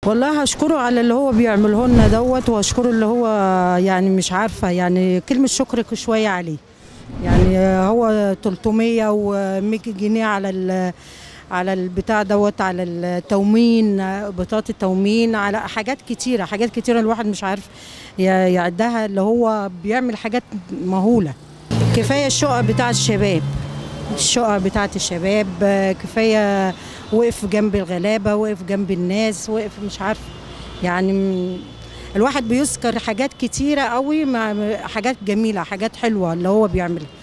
والله هشكره على اللي هو بيعمله لنا دوت وهشكره اللي هو يعني مش عارفه يعني كلمه شكر شويه عليه يعني هو 300 و100 جنيه على ال على البتاع دوت على التومين بطاقه التومين على حاجات كتيره حاجات كتيره الواحد مش عارف ي- يعدها اللي هو بيعمل حاجات مهوله كفايه الشقق بتاع الشباب الشقق بتاعت الشباب آه، كفايه وقف جنب الغلابه وقف جنب الناس وقف مش عارف يعني م- الواحد بيذكر حاجات كتيره قوي مع حاجات جميله حاجات حلوه اللي هو بيعملها